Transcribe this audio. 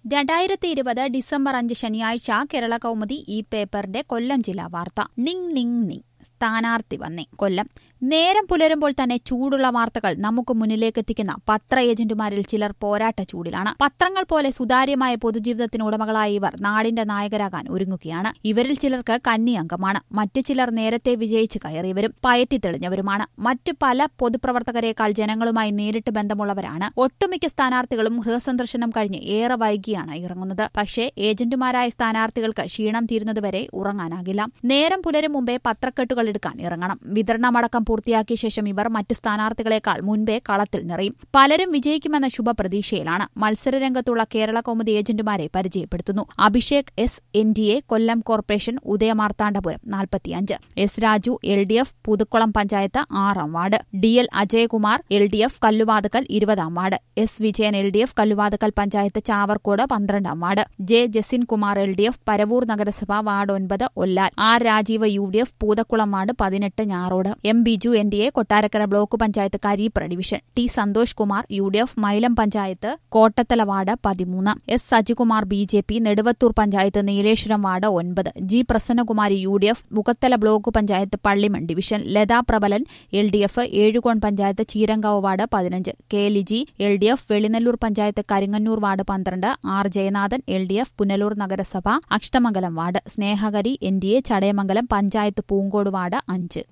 രണ്ടായിരത്തി ഇരുപത് ഡിസംബർ അഞ്ച് ശനിയാഴ്ച കേരള കൗമുദി ഈ പേപ്പറിന്റെ കൊല്ലം ജില്ലാ വാർത്ത നിങ് നിങ് നിങ് സ്ഥാനാർത്ഥി വന്നേ കൊല്ലം നേരം പുലരുമ്പോൾ തന്നെ ചൂടുള്ള വാർത്തകൾ നമുക്ക് മുന്നിലേക്കെത്തിക്കുന്ന പത്ര ഏജന്റുമാരിൽ ചിലർ പോരാട്ട ചൂടിലാണ് പത്രങ്ങൾ പോലെ സുതാര്യമായ പൊതുജീവിതത്തിന് ഉടമകളായ ഇവർ നാടിന്റെ നായകരാകാൻ ഒരുങ്ങുകയാണ് ഇവരിൽ ചിലർക്ക് കന്നി അംഗമാണ് മറ്റു ചിലർ നേരത്തെ വിജയിച്ച് കയറിയവരും പയറ്റി തെളിഞ്ഞവരുമാണ് മറ്റു പല പൊതുപ്രവർത്തകരെക്കാൾ ജനങ്ങളുമായി നേരിട്ട് ബന്ധമുള്ളവരാണ് ഒട്ടുമിക്ക സ്ഥാനാർത്ഥികളും ഗൃഹസന്ദർശനം കഴിഞ്ഞ് ഏറെ വൈകിയാണ് ഇറങ്ങുന്നത് പക്ഷേ ഏജന്റുമാരായ സ്ഥാനാർത്ഥികൾക്ക് ക്ഷീണം തീരുന്നതുവരെ ഉറങ്ങാനാകില്ല നേരം പുലരും മുമ്പേ പത്രക്കെട്ടുകൾ എടുക്കാൻ ഇറങ്ങണം വിതരണമടക്കം പൂർത്തിയാക്കിയ ശേഷം ഇവർ മറ്റ് സ്ഥാനാർത്ഥികളെക്കാൾ മുൻപേ കളത്തിൽ നിറയും പലരും വിജയിക്കുമെന്ന ശുഭപ്രതീക്ഷയിലാണ് മത്സരരംഗത്തുള്ള കേരള കൗമുദി ഏജന്റുമാരെ പരിചയപ്പെടുത്തുന്നു Abhishek S N D A Kollam corporation Udayamarthandapuram നാൽപ്പത്തിയഞ്ച് S Raju L D F Puthukkulam panchayat ആറാം ward D L Ajayakumar L D F Kalluvathukkal ഇരുപതാം ward S Vijayan L D F Kalluvathukkal panchayat Chavarcode പന്ത്രണ്ടാം ward J Jasin Kumar L D F Paravur നഗരസഭ വാർഡ് ഒൻപത് Ollal R Rajeev U D F Poothakkulam ward പതിനെട്ട് Njarode M Biju N D A Kottarakkara block panchayat Karipra division T Santhosh Kumar U D F Mylam panchayat Kottathala ward പതിമൂന്ന് S Sajikumar B J P Neduvathoor panchayat Neeleswaram ward ഒൻപത് G Prasannakumari U D F Mukhathala block panchayat Pallimon division Latha Prabalan L D F Ezhukone panchayat Cheerankavu ward പതിനഞ്ച് K Liji L D F Velinalloor panchayat Karingannoor ward പന്ത്രണ്ട് R Jayanathan L D F Punalur നഗരസഭ Ashtamangalam ward Snehakari N D A Chadayamangalam panchayat Poonkode ward അഞ്ച്